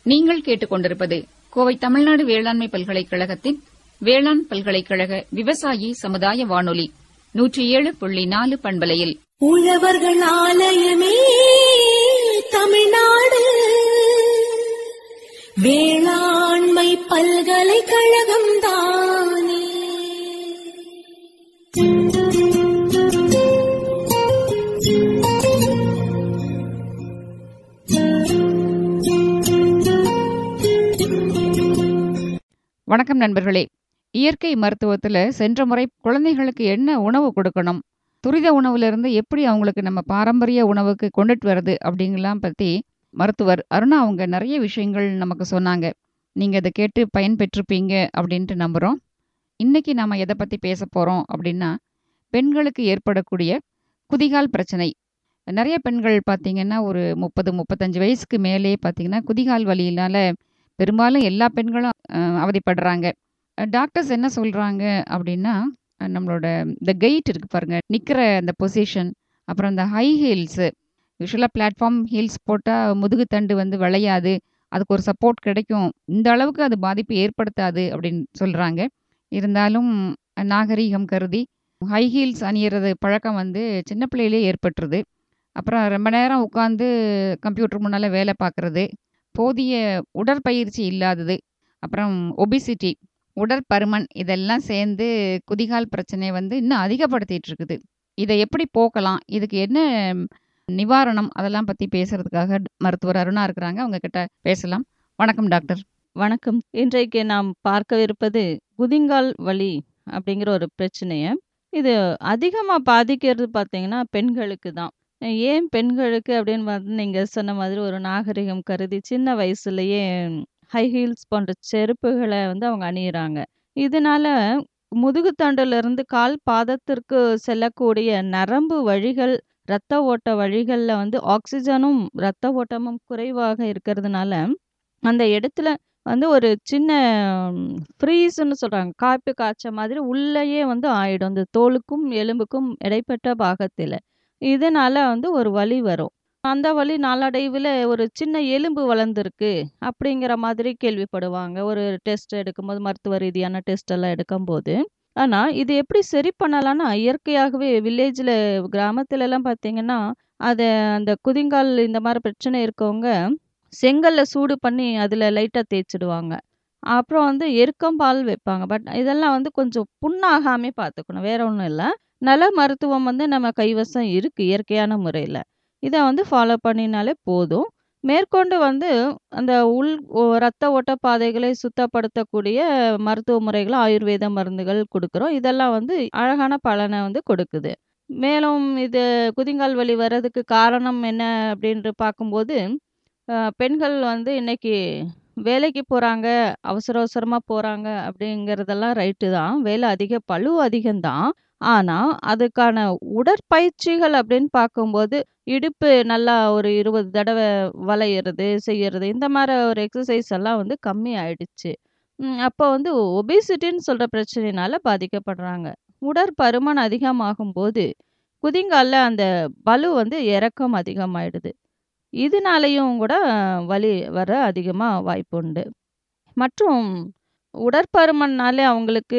நீங்கள் கேட்டுக்கொண்டிருப்பது கோவை தமிழ்நாடு வேளாண்மை பல்கலைக்கழகத்தின் வேளாண் பல்கலைக்கழக விவசாயி சமுதாய வானொலி நூற்றி ஏழு புள்ளி நாலு பண்பலையில் உழவர்கள் ஆலயமே தமிழ்நாடு வேளாண்மை பல்கலைக்கழகம் தானே வணக்கம் நண்பர்களே இயற்கை மருத்துவத்தில் சென்ற முறை குழந்தைகளுக்கு என்ன உணவு கொடுக்கணும் துரித உணவுலேருந்து எப்படி அவங்களுக்கு நம்ம பாரம்பரிய உணவுக்கு கொண்டுட்டு வர்றது அப்படிங்கலாம் பற்றி மருத்துவர் அருணா அவங்க நிறைய விஷயங்கள் நமக்கு சொன்னாங்க நீங்கள் இதை கேட்டு பயன்பெற்றிருப்பீங்க அப்படின்ட்டு நம்புகிறோம் இன்றைக்கி நாம் எதை பற்றி பேச போகிறோம் அப்படின்னா பெண்களுக்கு ஏற்படக்கூடிய குதிகால் பிரச்சனை நிறைய பெண்கள் பார்த்தீங்கன்னா ஒரு முப்பது முப்பத்தஞ்சு வயசுக்கு மேலே பார்த்தீங்கன்னா குதிகால் வலியினால் பெரும்பாலும் எல்லா பெண்களும் அஹ், அவதிப்படுறாங்க டாக்டர்ஸ் என்ன சொல்கிறாங்க அப்படின்னா அஹ், நம்மளோட இந்த கெயிட் இருக்கு பாருங்க நிற்கிற அந்த பொசிஷன் அப்புறம் இந்த ஹை ஹீல்ஸு யூஸ்வலாக பிளாட்ஃபார்ம் ஹீல்ஸ் போட்டால் முதுகுத்தண்டு வந்து விளையாது அதுக்கு ஒரு சப்போர்ட் கிடைக்கும் இந்த அளவுக்கு அது பாதிப்பு ஏற்படுத்தாது அப்படின்னு சொல்கிறாங்க இருந்தாலும் நாகரீகம் கருதி ஹை ஹீல்ஸ் அணியிறது பழக்கம் வந்து சின்ன பிள்ளையிலே ஏற்பட்டுருது அப்புறம் ரொம்ப நேரம் உட்காந்து கம்ப்யூட்டர் முன்னால் வேலை பார்க்குறது போதிய உடற்பயிற்சி இல்லாதது அப்புறம் ஒபிசிட்டி உடற்பருமன் இதெல்லாம் சேர்ந்து குதிகால் பிரச்சனையை வந்து இன்னும் அதிகப்படுத்திட்டு இருக்குது இதை எப்படி போக்கலாம் இதுக்கு என்ன நிவாரணம் அதெல்லாம் பற்றி பேசுறதுக்காக மருத்துவர் அருணா இருக்கிறாங்க அவங்க கிட்ட பேசலாம் வணக்கம் டாக்டர் வணக்கம் இன்றைக்கு நாம் பார்க்கவிருப்பது குதிங்கால் வலி அப்படிங்கிற ஒரு பிரச்சனையை இது அதிகமாக பாதிக்கிறது பார்த்தீங்கன்னா பெண்களுக்கு தான் ஏன் பெண்களுக்கு அப்படின்னு வந்து நீங்கள் சொன்ன மாதிரி ஒரு நாகரிகம் கருதி சின்ன வயசுலயே ஹை ஹீல்ஸ் போன்ற செருப்புகளை வந்து அவங்க அணியிறாங்க இதனால முதுகுத்தண்டுல இருந்து கால் பாதத்திற்கு செல்லக்கூடிய நரம்பு வழிகள் இரத்த ஓட்ட வழிகளில் வந்து ஆக்சிஜனும் இரத்த ஓட்டமும் குறைவாக இருக்கிறதுனால அந்த இடத்துல வந்து ஒரு சின்ன ஃப்ரீஸ்ன்னு சொல்கிறாங்க காய்ப்பு காய்ச்ச மாதிரி உள்ளேயே வந்து ஆயிடும் இந்த தோலுக்கும் எலும்புக்கும் இடைப்பட்ட பாகத்தில் இதனால வந்து ஒரு வலி வரும் அந்த வலி நாளடைவில் ஒரு சின்ன எலும்பு வளர்ந்துருக்கு அப்படிங்கிற மாதிரி கேள்விப்படுவாங்க ஒரு டெஸ்ட் எடுக்கும்போது மருத்துவ ரீதியான டெஸ்ட் எல்லாம் எடுக்கும்போது ஆனால் இது எப்படி சரி பண்ணலாம்னா இயற்கையாகவே வில்லேஜில் கிராமத்துல எல்லாம் பார்த்தீங்கன்னா அதை அந்த குதிங்கால் இந்த மாதிரி பிரச்சனை இருக்கவங்க செங்கல்ல சூடு பண்ணி அதில் லைட்டாக தேய்ச்சிடுவாங்க அப்புறம் வந்து எருக்கம்பால் வைப்பாங்க பட் இதெல்லாம் வந்து கொஞ்சம் புண்ணாகாமே பார்த்துக்கணும் வேற ஒன்றும் இல்லை நல மருத்துவம் வந்து நம்ம கைவசம் இருக்குது இயற்கையான முறையில் இதை வந்து ஃபாலோ பண்ணினாலே போதும் மேற்கொண்டு வந்து அந்த உள் ஓ- ரத்த ஓட்ட பாதைகளை சுத்தப்படுத்தக்கூடிய மருத்துவ முறைகளை ஆயுர்வேத மருந்துகள் கொடுக்குறோம் இதெல்லாம் வந்து அழகான பலனை வந்து கொடுக்குது மேலும் இது குதிங்கால் வலி வர்றதுக்கு காரணம் என்ன அப்படின்ட்டு பார்க்கும்போது அஹ், பெண்கள் வந்து இன்னைக்கு வேலைக்கு போகிறாங்க அவசர அவசரமாக போகிறாங்க அப்படிங்கிறதெல்லாம் ரைட்டு தான் வேலை அதிக பளு அதிகம்தான் ஆனால் அதுக்கான உடற்பயிற்சிகள் அப்படின்னு பார்க்கும்போது இடுப்பு நல்லா ஒரு இருபது தடவை வளையிறது செய்யறது இந்த மாதிரி ஒரு எக்ஸசைஸ் எல்லாம் வந்து கம்மி ஆயிடுச்சு ம், அப்போ வந்து ஒபிசிட்டின்னு சொல்கிற பிரச்சனைனால பாதிக்கப்படுறாங்க உடற்பருமன் அதிகமாகும் போது குதிங்கால்ல அந்த பலு வந்து இறக்கம் அதிகமாயிடுது இதனாலேயும் கூட வலி வர அதிகமாக வாய்ப்புண்டு மற்றும் உடற்பருமன்னாலே அவங்களுக்கு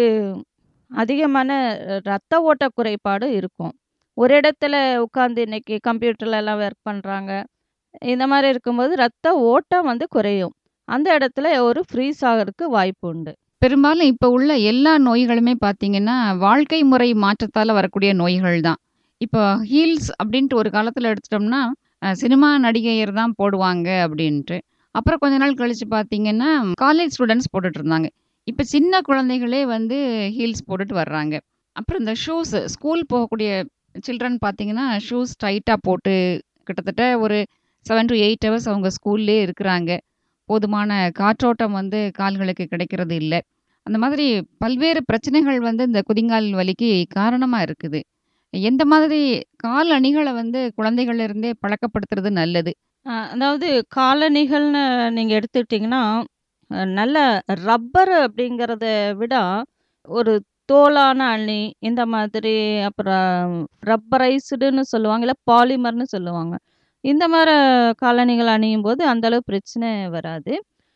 அதிகமான ரத்த ஓட்ட குறைபாடு இருக்கும் ஒரு இடத்துல உட்காந்து இன்னைக்கு கம்ப்யூட்டர்ல எல்லாம் ஒர்க் பண்ணுறாங்க இந்த மாதிரி இருக்கும்போது ரத்த ஓட்டம் வந்து குறையும் அந்த இடத்துல ஒரு ஃப்ரீஸ் ஆகிறதுக்கு வாய்ப்பு உண்டு பெரும்பாலும் இப்போ உள்ள எல்லா நோய்களுமே பார்த்தீங்கன்னா வாழ்க்கை முறை மாற்றத்தால் வரக்கூடிய நோய்கள் தான் இப்போ ஹீல்ஸ் அப்படின்ட்டு ஒரு காலத்தில் எடுத்துட்டோம்னா அஹ், சினிமா நடிகையர் தான் போடுவாங்க அப்படின்ட்டு அப்புறம் கொஞ்ச நாள் கழிச்சு பார்த்தீங்கன்னா காலேஜ் ஸ்டூடெண்ட்ஸ் போட்டுட்டு இருந்தாங்க இப்போ சின்ன குழந்தைகளே வந்து ஹீல்ஸ் போட்டுட்டு வர்றாங்க அப்புறம் இந்த ஷூஸ் ஸ்கூல் போகக்கூடிய சில்ட்ரன் பார்த்தீங்கன்னா ஷூஸ் டைட்டாக போட்டு கிட்டத்தட்ட ஒரு செவன் டு எயிட் ஹவர்ஸ் அவங்க ஸ்கூல்லே இருக்கிறாங்க போதுமான காற்றோட்டம் வந்து கால்களுக்கு கிடைக்கிறது இல்லை அந்த மாதிரி பல்வேறு பிரச்சனைகள் வந்து இந்த குதிங்கால் வலிக்கு காரணமாக இருக்குது எந்த மாதிரி கால் அணிகளை வந்து குழந்தைகள்ல இருந்தே பழக்கப்படுத்துறது நல்லது அஹ் அதாவது காலணிகள்னு நீங்கள் எடுத்துக்கிட்டிங்கன்னா அஹ் நல்ல ரப்பர் அப்படிங்கிறத விட ஒரு தோலான அணி இந்த மாதிரி அப்புறம் ரப்பரைஸ்டுன்னு சொல்லுவாங்க இல்லை பாலிமர்னு சொல்லுவாங்க இந்த மாதிரி காலணிகள் அணியும் போது அந்த அளவு பிரச்சனை வராது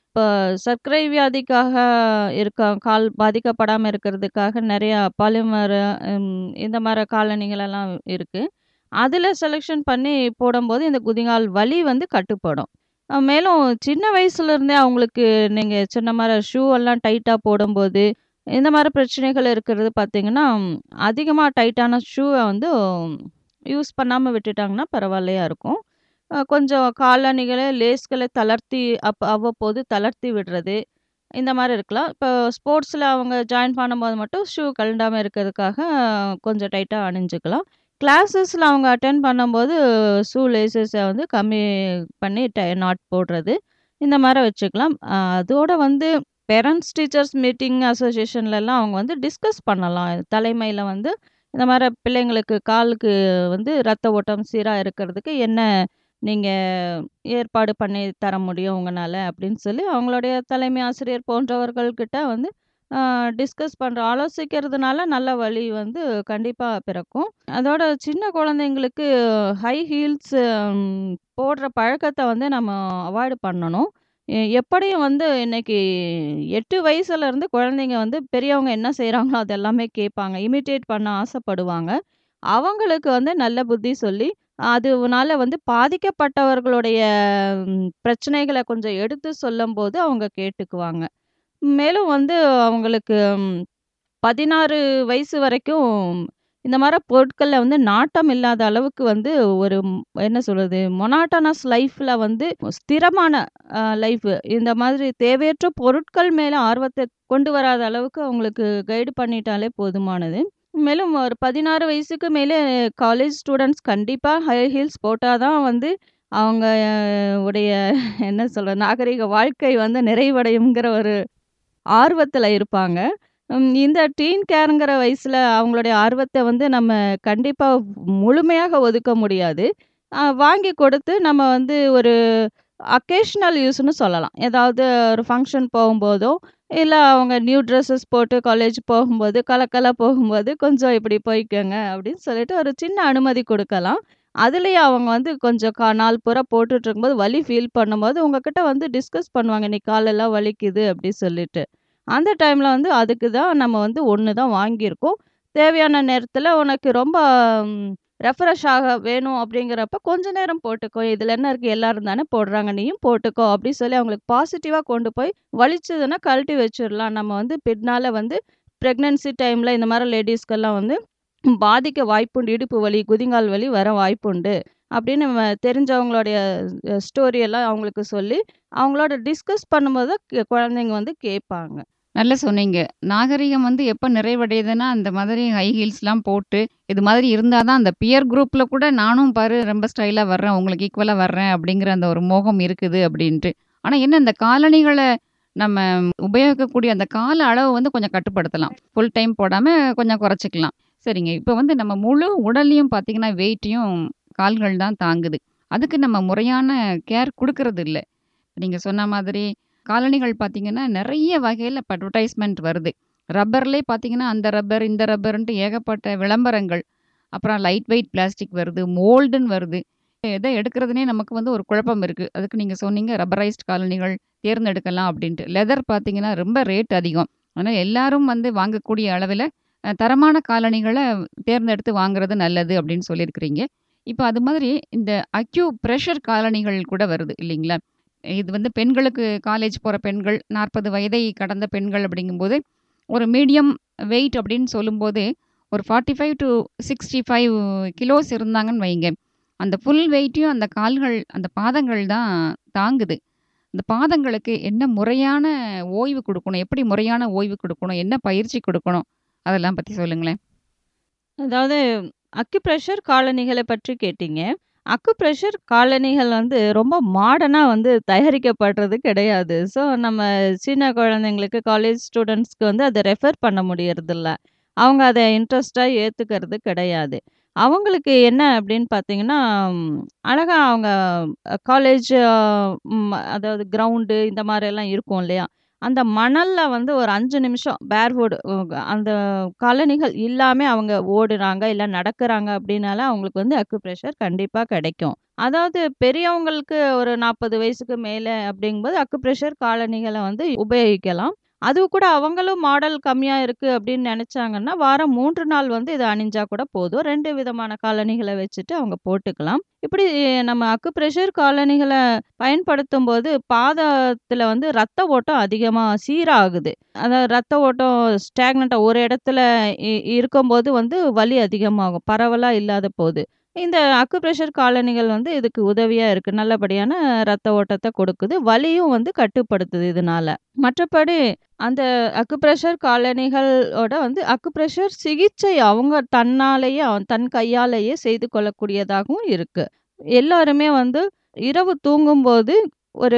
இப்ப சர்க்கரை வியாதிக்காக இருக்க கால் பாதிக்கப்படாம இருக்கிறதுக்காக நெறையா பாலிமர் ம் இந்த மாரி காலணிகள் எல்லாம் இருக்கு. அதுல செலக்ஷன் பண்ணி போடும்போது இந்த குதிங்கால் வலி வந்து கட்டுப்படும். அ மேலும் சின்ன வயசுலருந்தே அவங்களுக்கு நீங்க சொன்ன மாரி ஷூ எல்லாம் டைட்டா போடும்போது, இந்த மாரி பிரச்சனைகள் இருக்கிறது பார்த்தீங்கன்னா, அதிகமா டைட்டான ஷூவ வந்து யூஸ் பண்ணாம விட்டுட்டாங்கன்னா பரவாயில்லையா இருக்கும். அ கொஞ்சம் காலணிகள, லேஸ்கள தளர்த்தி அப் அவ்வப்போது தளர்த்தி விடுறது. இந்த மாரி இருக்கலாம். இப்போ ஸ்போர்ட்ஸ்ல அவங்க ஜாயின் பண்ணும்போது மட்டும் ஷூ கழண்டாம இருக்கிறதுக்காக கொஞ்சம் டைட்டா அணிஞ்சுக்கலாம். கிளாஸஸ்ல அவங்க அட்டெண்ட் பண்ணும்போது ஷூ லேஸஸ வந்து கம்மி பண்ணி டை நாட் போடுறது. இந்த மாரி வச்சுக்கலாம். அ அதோட வந்து பேரண்ட்ஸ் டீச்சர்ஸ் மீட்டிங் அசோசியேஷன்லலாம் அவங்க வந்து டிஸ்கஸ் பண்ணலாம். தலைமையில வந்து இந்த மாரி பிள்ளைங்களுக்கு காலுக்கு வந்து ரத்த ஓட்டம் சீரா இருக்கிறதுக்கு என்ன நீங்க ஏற்பாடு பண்ணி தர முடியும் உங்கனால அப்படின்னு சொல்லி அவங்களுடைய தலைமை ஆசிரியர் போன்றவர்கள் கிட்ட வந்து அ டிஸ்கஸ் பண்ற ஆலோசிக்கிறதுனால நல்ல வழி வந்து கண்டிப்பா பிறக்கும். அதோட சின்ன குழந்தைங்களுக்கு ஹை ஹீல்ஸ் ம் போடுற பழக்கத்த வந்து நம்ம அவாய்ட் பண்ணணும். எ எப்படியும் வந்து இன்னைக்கு 8 வயசுலருந்து குழந்தைங்க வந்து பெரியவங்க என்ன செய்றாங்களோ அது எல்லாமே கேட்பாங்க. இமிட்டேட் பண்ண ஆசைப்படுவாங்க. அவங்களுக்கு வந்து நல்ல புத்தி சொல்லி, அதுனால வந்து பாதிக்கப்பட்டவர்களுடைய ம் பிரச்சனைகள கொஞ்சம் எடுத்து சொல்லும்போது அவங்க கேட்டுக்குவாங்க. மேலும் வந்து அவங்களுக்கு ம் 16 வயசு வரைக்கும் இந்த மாரி பொருட்கள்ல வந்து நாட்டம் இல்லாத அளவுக்கு வந்து ஒரு என்ன சொல்றது? மொனாட்டனஸ் லைஃப்ல வந்து ஸ்திரமான அ லைஃப் இந்த மாதிரி தேவையற்ற பொருட்கள் மேல ஆர்வத்த கொண்டு வராத அளவுக்கு அவங்களுக்கு கைடு பண்ணிட்டாலே போதுமானது. மேலும் ஒரு 16 வயசுக்கு மேலே காலேஜ் ஸ்டூடண்ட்ஸ் கண்டிப்பா ஹை ஹீல்ஸ் போட்டா தான் வந்து அவங்க உடைய என்ன சொல்றது? நாகரீக வாழ்க்கை வந்து நிறைவடையுங்கிற ஒரு ஆர்வத்துல இருப்பாங்க. ம் இந்த டீன் கேர்ங்கிற வயசுல அவங்களுடைய ஆர்வத்த வந்து நம்ம கண்டிப்பா முழுமையாக ஒதுக்க முடியாது. அ வாங்கி கொடுத்து நம்ம வந்து ஒரு அக்கேஷனல் யூஸ்ன்னு சொல்லலாம். ஏதாவது ஒரு ஃபங்ஷன் போகும்போதோ, இல்ல அவங்க நியூ ட்ரெஸ்ஸஸ் போட்டு காலேஜ் போகும்போது, கலக்கலா போகும்போது கொஞ்சம் இப்படி போய்க்கங்க அப்படின்னு சொல்லிட்டு ஒரு சின்ன அனுமதி குடுக்கலாம். அதுலயும் அவங்க வந்து கொஞ்சம் கா நாள் பூரா போட்டுட்டு இருக்கும்போது வலி ஃபீல் பண்ணும்போது உங்ககிட்ட வந்து டிஸ்கஸ் பண்ணுவாங்க. "இன்னைக்கு காலெல்லாம் வலிக்குது" அப்படி சொல்லிட்டு. அந்த டைம்ல வந்து அதுக்கு தான் நம்ம வந்து 1 தான் வாங்கியிருக்கோம். தேவையான நேரத்துல உனக்கு ரொம்ப ம் ரெஃப்ரெஷ் ஆக வேணும் அப்படிங்கிறப்ப கொஞ்ச நேரம் போட்டுக்கோ. இதுல என்ன இருக்கு? எல்லாரும் தானே போடுறாங்க. நீயும் போட்டுக்கோ அப்படி சொல்லி அவங்களுக்கு பாசிட்டிவா கொண்டு போய் வலிச்சதுன்னா கழட்டி வச்சுரலாம். நம்ம வந்து பின்னால வந்து பிரெக்னன்சி டைம்ல இந்த மாரி லேடீஸ்க்கெல்லாம் வந்து பாதிக்க வாய்ப்புண்டு. இடுப்பு வலி, குதிங்கால் வலி வர வாய்ப்புண்டு. அப்படின்னு நம்ம தெரிஞ்சவங்களுடைய அ ஸ்டோரி எல்லாம் அவங்களுக்கு சொல்லி, அவங்களோட டிஸ்கஸ் பண்ணும்போது தான் குழந்தைங்க வந்து கேட்பாங்க. நல்லா சொன்னீங்க. நாகரீகம் வந்து எப்ப நிறைவடையுதுன்னா, அந்த மாதிரி ஹை ஹீல்ஸ்லாம் போட்டு, இது மாதிரி இருந்தா தான் அந்த பியர் குரூப்ல கூட நானும் பாரு ரொம்ப ஸ்டைலா வர்றேன், உங்களுக்கு ஈக்குவலா வர்றேன் அப்படிங்கிற அந்த ஒரு மோகம் இருக்குது அப்படின்ட்டு. ஆனா என்ன இந்த காலணிகள நம்ம உபயோகிக்கக்கூடிய அந்த கால அளவு வந்து கொஞ்சம் கட்டுப்படுத்தலாம். ஃபுல் டைம் போடாம கொஞ்சம் குறைச்சுக்கலாம். சரிங்க. இப்ப வந்து நம்ம முழு உடலையும் பார்த்தீங்கன்னா, வெயிட்டையும் கால்கள் தான் தாங்குது. அதுக்கு நம்ம முறையான கேர் குடுக்கறது இல்ல. நீங்க சொன்ன மாதிரி காலணிகள் பார்த்தீங்கன்னா, நெறைய வகையில இப்ப அட்வர்டைஸ்மென்ட் வருது. ரப்பர்லயே பார்த்தீங்கன்னா, அந்த ரப்பர், இந்த ரப்பர்ன்ட்டு ஏகப்பட்ட விளம்பரங்கள். அப்புறம் லைட் வெயிட் பிளாஸ்டிக் வருது, மோல்டுன்னு வருது. எத எடுக்கிறதுன்னே நமக்கு வந்து ஒரு குழப்பம் இருக்கு. அதுக்கு நீங்க சொன்னீங்க ரப்பரைஸ்ட் காலணிகள் தேர்ந்தெடுக்கலாம் அப்படின்ட்டு. லெதர் பார்த்தீங்கன்னா, ரொம்ப ரேட் அதிகம். அதனால எல்லாரும் வந்து வாங்கக்கூடிய அளவில அ தரமான காலணிகள தேர்ந்தெடுத்து வாங்குறது நல்லது அப்படின்னு சொல்லியிருக்கிறீங்க. இப்ப அது மாதிரி இந்த அக்யூ பிரஷர் காலணிகள் கூட வருது இல்லைங்களா? இது வந்து பெண்களுக்கு காலேஜ் போற பெண்கள், 40 வயதை கடந்த பெண்கள் அப்படிங்கும்போது, ஒரு மீடியம் வெயிட் அப்படின்னு சொல்லும்போது, ஒரு 45-65 கிலோஸ் இருந்தாங்கன்னு வைங்க. அந்த ஃபுல் வெயிட்டையும் அந்த கால்கள், அந்த பாதங்கள் தான் தாங்குது. இந்த பாதங்களுக்கு என்ன முறையான ஓய்வு குடுக்கணும்? எப்படி முறையான ஓய்வு குடுக்கணும்? என்ன பயிற்சி குடுக்கணும்? அதெல்லாம் பத்தி சொல்லுங்களேன். அதாவது அக்குப்ரெஷர் காலணிகள பற்றி கேட்டீங்க. அக்குப்ரெஷர் காலணிகள் வந்து ரொம்ப மாடர்னா வந்து தயாரிக்கப்படுறது கிடையாது. ஸோ நம்ம சின்ன குழந்தைங்களுக்கு, காலேஜ் ஸ்டூடண்ட்ஸ்க்கு வந்து அத ரெஃபர் பண்ண முடியறதில்ல. அவங்க அத இன்ட்ரெஸ்ட்டா ஏத்துக்கிறது கிடையாது. அவங்களுக்கு என்ன அப்படின்னு பார்த்தீங்கன்னா, அழகா அவங்க காலேஜ் ம் அதாவது கிரவுண்டு இந்த மாரியெல்லாம் இருக்கும் இல்லையா? அந்த மணல்ல வந்து ஒரு 5 நிமிஷம் பேர்வுட் அந்த காலணிகள் இல்லாம அவங்க ஓடுறாங்க, இல்ல நடக்குறாங்க அப்படின்னால அவங்களுக்கு வந்து அக்குப்ரெஷர் கண்டிப்பா கிடைக்கும். அதாவது பெரியவங்களுக்கு ஒரு 40 வயசுக்கு மேல அப்படிங்கும்போது அக்குப்ரெஷர் காலணிகள வந்து உபயோகிக்கலாம். அது கூட அவங்களும் மாடல் கம்மியா இருக்கு அப்படின்னு நெனச்சாங்கன்னா, வாரம் 3 நாள் வந்து இத அணிஞ்சா கூட போதும். 2 விதமான காலணிகள வச்சுட்டு அவங்க போட்டுக்கலாம். இப்படி நம்ம அக்குப்ரெஷர் காலணிகள பயன்படுத்தும்போது பாதத்துல வந்து ரத்த ஓட்டம் அதிகமா சீராகுது. அதாவது ரத்த ஓட்டம் ஸ்டாக்னன்ட்டா ஒரு இடத்துல இ இருக்கும்போது வந்து வலி அதிகமாகும். பரவலா இல்லாத போது. இந்த அக்குப்ரெஷர் காலணிகள் வந்து இதுக்கு உதவியா இருக்கு. நல்லபடியான ரத்த ஓட்டத்த கொடுக்குது. வலியும் வந்து கட்டுப்படுத்துது இதனால. மற்றபடி அந்த அக்குப்ரெஷர் காலணிகளோட வந்து அக்குப்ரெஷர் சிகிச்சை அவங்க தன்னாலேயே தன் கையாலேயே செய்து கொள்ளக்கூடியதாகவும் இருக்கு. எல்லாருமே வந்து இரவு தூங்கும்போது ஒரு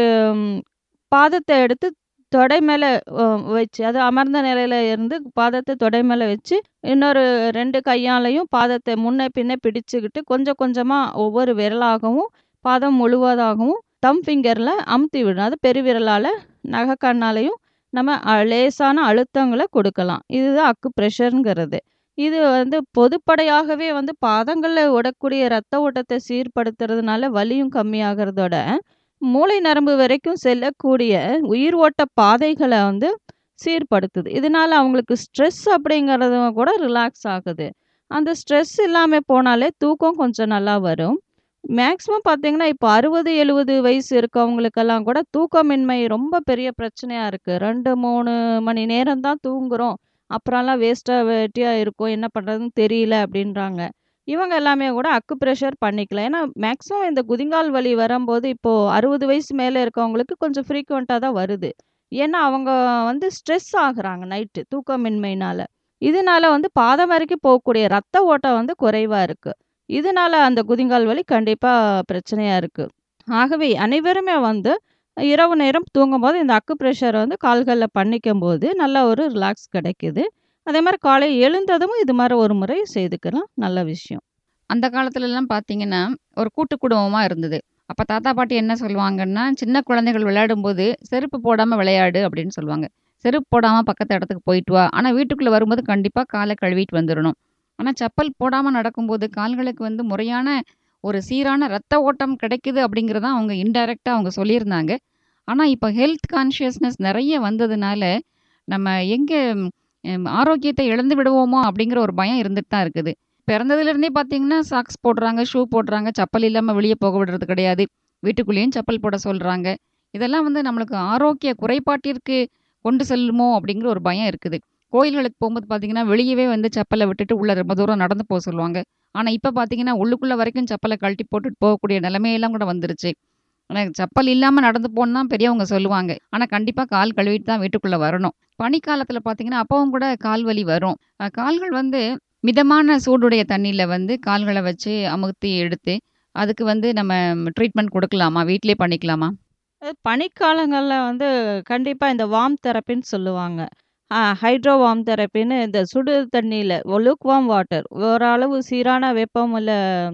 பாதத்த எடுத்து தொடை மேல அ வச்சு அது அமர்ந்த நிலையில இருந்து பாதத்த தொடை மேல வச்சு, இன்னொரு 2 கையாலயும் பாதத்த முன்ன பின்ன பிடிச்சுக்கிட்டு கொஞ்சம் கொஞ்சமா ஒவ்வொரு விரலாகவும், பாதம் முழுவதாகவும் தம்ப் ஃபிங்கர்ல அமுத்தி விடணும். அது பெருவிரலால நகக்கண்ணாலயும் நம்ம அ லேசான அழுத்தங்கள கொடுக்கலாம். இதுதான் அக்குப்ரெஷர்ங்கிறது. இது வந்து பொதுப்படையாகவே வந்து பாதங்கள்ல ஓடக்கூடிய ரத்த ஓட்டத்த சீர்படுத்துறதுனால வலியும் கம்மியாகறதோட, மூளை நரம்பு வரைக்கும் செல்லக்கூடிய உயிர் ஓட்ட பாதைகள வந்து சீர்படுத்துது. இதனால அவங்களுக்கு ஸ்ட்ரெஸ் அப்படிங்கிறதும் கூட ரிலாக்ஸ் ஆகுது. அந்த ஸ்ட்ரெஸ் இல்லாம போனாலே தூக்கம் கொஞ்சம் நல்லா வரும். மேக்ஸிமம் பார்த்தீங்கன்னா, இப்போ 60, 70 வயசு இருக்கவங்களுக்கெல்லாம் கூட தூக்கமின்மை ரொம்ப பெரிய பிரச்சனையா இருக்கு. 2, 3 மணி நேரம் தான் தூங்குறோம். அப்புறம்லாம் வேஸ்ட்டா வெட்டியா இருக்கும். என்ன பண்றதுன்னு தெரியல அப்படின்றாங்க. இவங்க எல்லாமே கூட அக்குப்ரெஷர் பண்ணிக்கலாம். ஏன்னா மேக்ஸிமம் இந்த குதிங்கால் வலி வரம்போது இப்போ 60 வயசு மேல இருக்கவங்களுக்கு கொஞ்சம் ஃப்ரீக்வென்ட்டா தான் வருது. ஏன்னா அவங்க வந்து ஸ்ட்ரெஸ் ஆகுறாங்க நைட்டு தூக்கமின்மையினால. இதனால வந்து பாதம் வரைக்கும் போகக்கூடிய ரத்த ஓட்டம் வந்து குறைவா இருக்கு. இதனால அந்த குதிங்கால் வலி கண்டிப்பா பிரச்சனையா இருக்கு. ஆகவே அனைவருமே வந்து இரவு நேரம் தூங்கும்போது இந்த அக்குப்ரெஷர் வந்து கால்கள்ல பண்ணிக்கும்போது நல்ல ஒரு ரிலாக்ஸ் கிடைக்குது. அதேமாரி காலை எழுந்ததும் இது மாரி ஒரு முறை செய்துக்கலாம். நல்ல விஷயம். அந்த காலத்துலலாம் பார்த்தீங்கன்னா, ஒரு கூட்டு குடும்பமா இருந்தது. அப்ப தாத்தா, பாட்டி என்ன சொல்லுவாங்கன்னா, சின்ன குழந்தைகள் விளையாடும்போது செருப்பு போடாம விளையாடு அப்படின்னு சொல்லுவாங்க. செருப்பு போடாம பக்கத்து இடத்துக்கு போயிட்டு வா. ஆனா வீட்டுக்குள்ள வரும்போது கண்டிப்பா கால கழுவிட்டு வந்துரணும். ஆனா செப்பல் போடாம நடக்கும்போது கால்களுக்கு வந்து முறையான ஒரு சீரான ரத்த ஓட்டம் கிடைக்குது அப்படிங்கிறத அவங்க இன்டைரக்ட்டா அவங்க சொல்லியிருந்தாங்க. ஆனா இப்ப ஹெல்த் கான்ஷியஸ்னஸ் நெறைய வந்ததுனால, நம்ம எங்க ம் ஆரோக்கியத்த இழந்து விடுவோமோ அப்படிங்கிற ஒரு பயம் இருந்துட்டு தான் இருக்குது. பிறந்ததிலிருந்தே பார்த்தீங்கன்னா, சாக்ஸ் போடுறாங்க, ஷூ போடுறாங்க. செப்பல் இல்லாம வெளிய போக விடுறது கிடையாது. வீட்டுக்குள்ளேயும் செப்பல் போட சொல்றாங்க. இதெல்லாம் வந்து நம்மளுக்கு ஆரோக்கிய குறைபாட்டிற்கு கொண்டு செல்லுமோ அப்படிங்கிற ஒரு பயம் இருக்குது. கோயில்களுக்கு போம்போது பார்த்தீங்கன்னா, வெளியவே வந்து செப்பல விட்டுட்டு உள்ள ரொம்ப தூரம் நடந்து போ சொல்லுவாங்க. ஆனா இப்ப பார்த்தீங்கன்னா, உள்ளுக்குள்ள வரைக்கும் செப்பல கழட்டி போட்டுட்டு போகக்கூடிய நிலைமையெல்லாம் கூட வந்துருச்சு. ஆனா செப்பல் இல்லாம நடந்து போன்னு தான் பெரியவங்க சொல்லுவாங்க. ஆனா கண்டிப்பா கால் கழுவிட்டு தான் வீட்டுக்குள்ள வரணும். பனிக்காலத்துல பார்த்தீங்கன்னா, அப்பவும் கூட கால் வலி வரும். அ கால்கள் வந்து மிதமான சூடுடைய தண்ணீல வந்து கால்கள வச்சு அமுத்தி எடுத்து, அதுக்கு வந்து நம்ம ட்ரீட்மெண்ட் குடுக்கலாமா? வீட்லயே பண்ணிக்கலாமா? அது பனிக்காலங்கள்ல வந்து கண்டிப்பா இந்த வார்ம் தெரப்பின்னு சொல்லுவாங்க. அ ஹைட்ரோ வார்ம் தெரப்பின்னு இந்த சுடு தண்ணீல லுக் வார்ம் வாட்டர் ஓரளவு சீரான வெப்பமுள்ள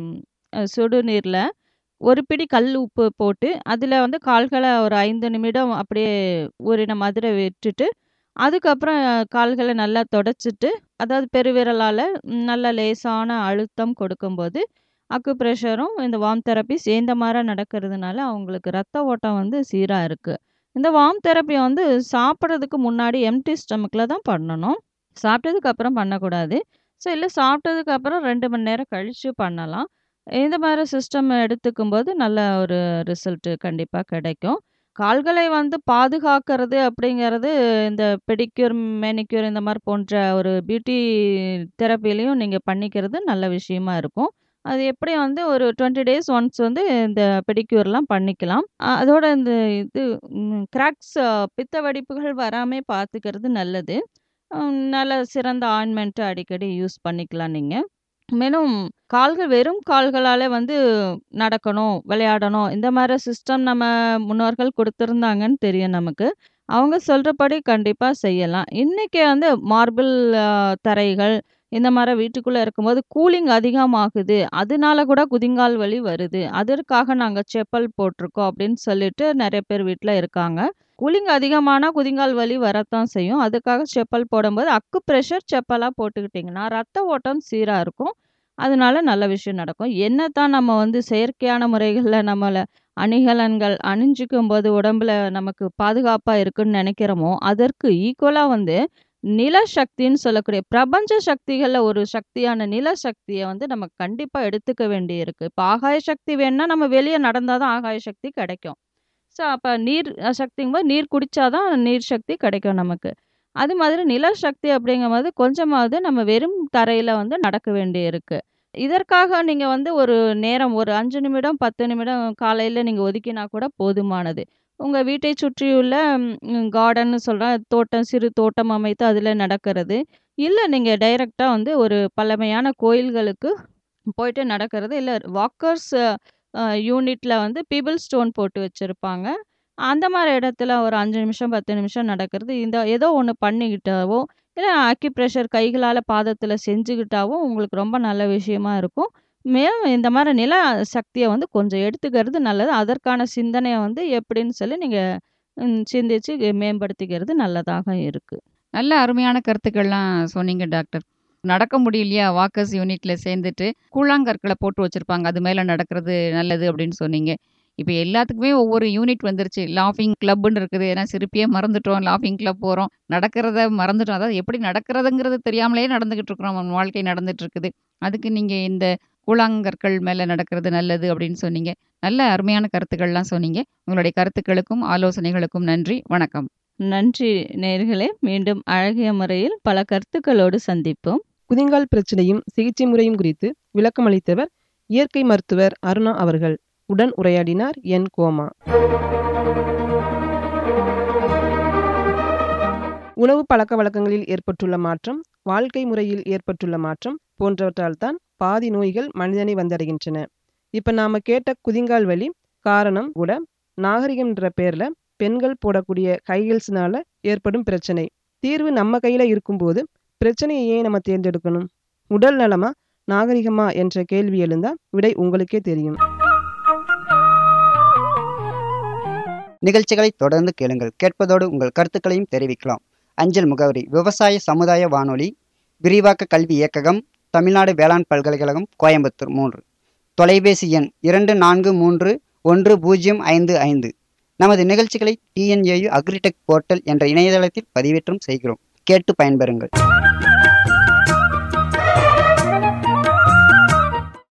அ சுடு நீர்ல ஒரு பிடி கல் உப்பு போட்டு, அதில வந்து கால்கள ஒரு 5 நிமிடம் அப்படியே ஊறின மாதிரி விட்டுட்டு, அதுக்கப்புறம் கால்கள நல்லா தொடச்சிட்டு, அதாவது பெருவிரலால நல்ல லேசான அழுத்தம் கொடுக்கும்போது, அக்குப்ரெஷரும் இந்த வார்ம் தெரப்பி சேர்ந்த மாரி நடக்கிறதுனால, அவங்களுக்கு ரத்த ஓட்டம் வந்து சீரா இருக்கு. இந்த வார்ம் தெரப்பி வந்து சாப்பிடுறதுக்கு முன்னாடி எம்ப்டி ஸ்டொமக்ல தான் பண்ணணும். சாப்பிட்டதுக்கு அப்புறம் பண்ணக்கூடாது. ஸோ இல்ல சாப்பிட்டதுக்கு அப்புறம் 2 மணி நேரம் கழிச்சு பண்ணலாம். இந்த மாரி சிஸ்டம் எடுத்துக்கும்போது நல்ல ஒரு ரிசல்ட் கண்டிப்பா கிடைக்கும். கால்களை வந்து பாதுகாக்கிறது அப்படிங்கிறது இந்த பெடிக்யூர், மேனிக்யூர் இந்த மாரி போன்ற ஒரு பியூட்டி தெரப்பிலயும் நீங்க பண்ணிக்கிறது நல்ல விஷயமா இருக்கும். அது எப்படி வந்து ஒரு 20 டேஸ் ஒன்ஸ் வந்து இந்த பெடிக்யூர்லாம் பண்ணிக்கலாம். அ அதோட இந்த இது ம் கிராக்ஸ் பித்த வெடிப்புகள் வராம பார்த்துக்கிறது நல்லது. ம் நல்ல சிறந்த ஆயின்மென்ட் அடிக்கடி யூஸ் பண்ணிக்கலாம் நீங்க. மேலும் கால்கள் வெறும் கால்களால வந்து நடக்கணும், விளையாடணும் இந்த மாரி சிஸ்டம் நம்ம முன்னோர்கள் குடுத்திருந்தாங்கன்னு தெரியும் நமக்கு. அவங்க சொல்றபடி கண்டிப்பா செய்யலாம். இன்னைக்கு வந்து மார்பிள் அ தரைகள், இந்த மாரி வீட்டுக்குள்ள இருக்கும்போது கூலிங் அதிகமாகுது. அதனால கூட குதிங்கால் வலி வருது. அதற்காக நாங்க செப்பல் போட்டுருக்கோம் அப்படின்னு சொல்லிட்டு நெறைய பேர் வீட்ல இருக்காங்க. கூலிங் அதிகமானா குதிங்கால் வலி வரத்தான் செய்யும். அதுக்காக செப்பல் போடும்போது அக்கு பிரஷர் செப்பலா போட்டுக்கிட்டீங்கன்னா, ரத்த ஓட்டம் சீரா இருக்கும். அதனால நல்ல விஷயம் நடக்கும். என்னத்தான் நம்ம வந்து செயற்கையான முறைகள்ல நம்மள அணிகலன்கள் அணிஞ்சுக்கும்போது உடம்புல நமக்கு பாதுகாப்பா இருக்குன்னு நெனைக்கிறோமோ, அதற்கு ஈக்குவலா வந்து நில சக்தின்னு சொல்லக்கூடிய பிரபஞ்ச சக்திகள்ல ஒரு சக்தியான நில சக்திய வந்து நம்ம கண்டிப்பா எடுத்துக்க வேண்டியிருக்கு. இப்ப ஆகாய சக்தி வேணும்னா நம்ம வெளிய நடந்தா தான் ஆகாய சக்தி கெடைக்கும். ஸோ அப்ப நீர் சக்திங்கும்போது நீர் குடிச்சா தான் நீர் சக்தி கிடைக்கும் நமக்கு. அது மாதிரி நில சக்தி அப்படிங்கும்போது கொஞ்சமாவது நம்ம வெறும் தரையில வந்து நடக்க வேண்டியிருக்கு. இதற்காக நீங்க வந்து ஒரு நேரம் ஒரு 5 நிமிடம், 10 நிமிடம் காலையில நீங்க ஒதுக்கினா கூட போதுமானது. உங்க வீட்டை சுற்றியுள்ள ம் கார்டன்னு சொல்றேன் தோட்டம், சிறு தோட்டம் அமைத்து அதில நடக்கிறது. இல்ல நீங்க டைரக்ட்டா வந்து ஒரு பழமையான கோயில்களுக்கு போயிட்டு நடக்கிறது. இல்ல வாக்கர்ஸ் அ யூனிட்ல வந்து பீபிள் ஸ்டோன் போட்டு வச்சிருப்பாங்க. அந்த மாரி இடத்துல ஒரு 5 நிமிஷம், 10 நிமிஷம் நடக்கிறது. இந்த ஏதோ ஒண்ணு பண்ணிக்கிட்டாவோ, இல்ல அக்யூப்ரெஷர் கைகளால பாதத்தில செஞ்சுக்கிட்டாவோ உங்களுக்கு ரொம்ப நல்ல விஷயமா இருக்கும். மேலும் இந்த மாரி நில சக்திய வந்து கொஞ்சம் எடுத்துக்கிறது நல்லது. அதற்கான சிந்தனைய வந்து எப்படின்னு சொல்லி நீங்க ம் சிந்திச்சு மேம்படுத்திக்கிறது நல்லதாக இருக்கு. நல்ல அருமையான கருத்துக்கள்லாம் சொன்னீங்க டாக்டர். நடக்க முடியலையா வாக்கர்ஸ் யூனிட்ல சேர்ந்துட்டு, கூழாங்கற்கள போட்டு வச்சிருப்பாங்க. அது மேல நடக்கிறது நல்லது அப்படின்னு சொன்னீங்க. இப்ப எல்லாத்துக்குமே ஒவ்வொரு யூனிட் வந்துருச்சு. லாஃபிங் கிளப்ன்னு இருக்குது. ஏன்னா சிரிப்பையே மறந்துட்டோம். லாஃபிங் கிளப் போறோம். நடக்கிறத மறந்துட்டோம். அதாவது எப்படி நடக்கிறதுங்கிறது தெரியாமலேயே நடந்துகிட்டு இருக்கிறோம். நம்ம வாழ்க்கை நடந்துட்டு இருக்குது. அதுக்கு நீங்க இந்த கூழாங்கற்கள் மேல நடக்கிறது நல்லது அப்படின்னு சொன்னீங்க. நல்ல அருமையான கருத்துக்கள்லாம் சொன்னீங்க. உங்களுடைய கருத்துக்களுக்கும், ஆலோசனைகளுக்கும் நன்றி. வணக்கம். நன்றி நேயர்களே. மீண்டும் அழகிய முறையில் பல கருத்துக்களோடு சந்திப்போம். குதிங்கால் பிரச்சனையும், சிகிச்சை முறையும் குறித்து விளக்கம் அளித்தவர் இயற்கை மருத்துவர் அருணா அவர்கள். உடன் உரையாடினார் என். கோமா. உணவு பழக்கவழக்கங்களில் ஏற்பட்டுள்ள மாற்றம், வாழ்க்கை முறையில் ஏற்பட்டுள்ள மாற்றம் போன்றவற்றால் தான் பாதி நோய்கள் மனிதனை வந்தடைகின்றன. இப்ப நாம கேட்ட குதிங்கால் வலி காரணம் கூட நாகரிகம்ன்ற பேர்ல பெண்கள் போடக்கூடிய ஹை ஹீல்ஸ்னால ஏற்படும் பிரச்சனை. தீர்வு நம்ம கையில இருக்கும்போது பிரச்சனைய ஏன் நம்ம தேர்ந்தெடுக்கணும்? உடல் நலமா, நாகரிகமா என்ற கேள்வி எழுந்தா விடை உங்களுக்கே தெரியும். நிகழ்ச்சிகளை தொடர்ந்து கேளுங்கள். கேட்பதோடு உங்கள் கருத்துக்களையும் தெரிவிக்கலாம். அஞ்சல் முகவரி விவசாய சமுதாய வானொலி, விரிவாக்க கல்வி இயக்ககம், தமிழ்நாடு வேளாண் பல்கலைக்கழகம், கோயம்புத்தூர் மூன்று. தொலைபேசி எண் இரண்டு நான்கு மூன்று ஒன்று பூஜ்ஜியம் ஐந்து ஐந்து. நமது நிகழ்ச்சிகளை டிஎன்ஏயு அக்ரிடெக் போர்ட்டல் என்ற இணையதளத்தில் பதிவேற்றம் செய்கிறோம். கேட்டு பயன்பெறுங்கள்.